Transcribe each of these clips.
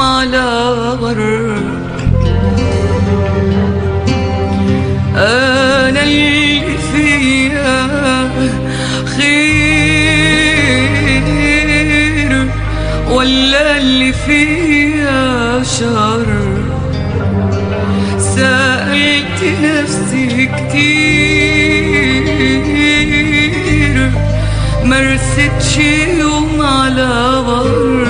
على بر أنا اللي فيها خير ولا اللي فيها شر سألت نفسي كتير مرستش يوم على بر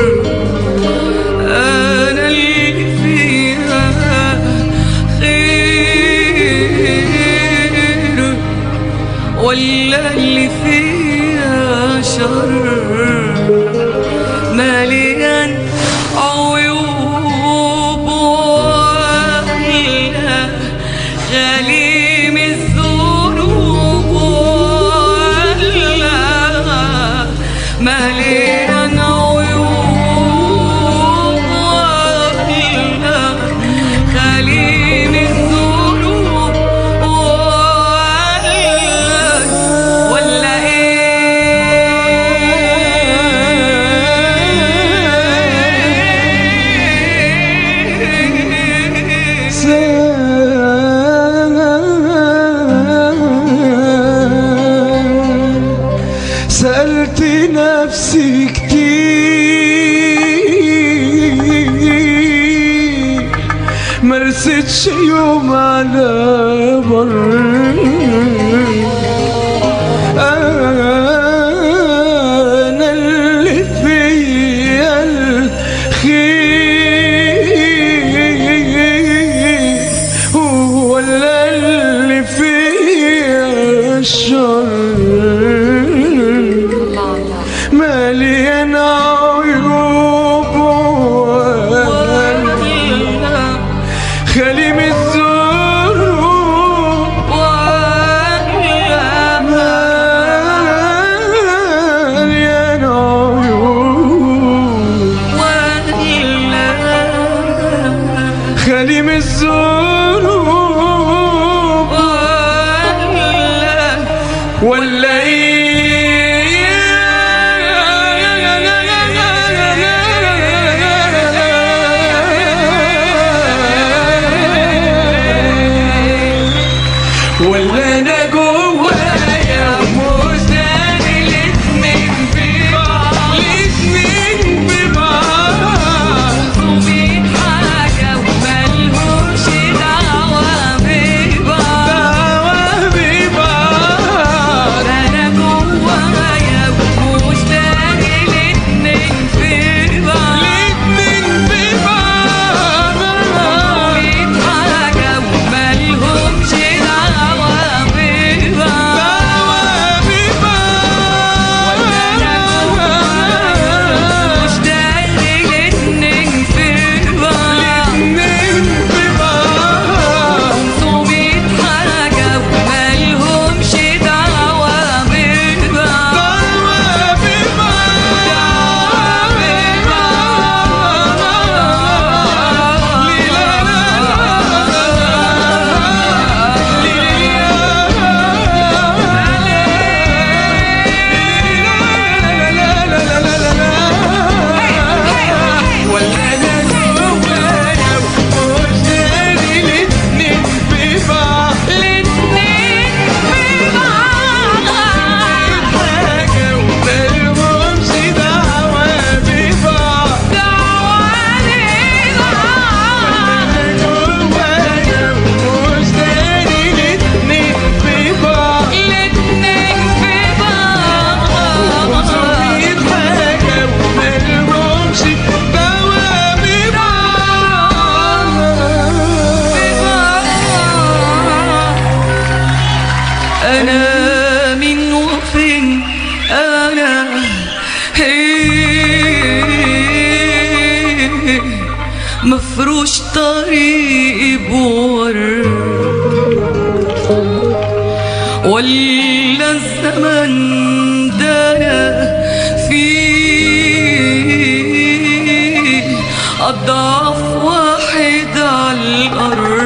أنا اللي فيها خير ولا اللي فيها شر مليان عيوب ولا غليم الذنوب ولا مليان عيوب ولا غليم الذنوب ولا ولا ايه سألت نفسي كتير مرستش يوم على بر أنا اللي فيا الخير ولا اللي فيا الشر مليان عيوب خالي من الذنوب مليان عيوب خالي من الذنوب ولا ايه ولا انا جوايا مستني الاتنين في بعض الاتنين في بعض حاجة وملهمش دعوة ببعض دعوة ببعض أنا جوايا ومشتاق الاتنين في بعض الاتنين في بعض ميت حاجة وملهمش دعوة ببعض دعوة ببعض مشتاق الاتنين في بعض الاتنين في بعض ميت حاجة وملهمش دعوة ببعض دعوة ولا انا جوايا ومشتاق الاتنين في بعض الاتنين في بعض حاجة وملهمش دعوة ببعض دعوة ببعض جوايا ومشتاق الاتنين في بعض الاتنين في بعض وميت حاجة وملهمش دعوة ببعض أنا من وفين أنا هي مفروش طريق بورد ولا الزمن ده أنا فيه أضعف واحد على الأرض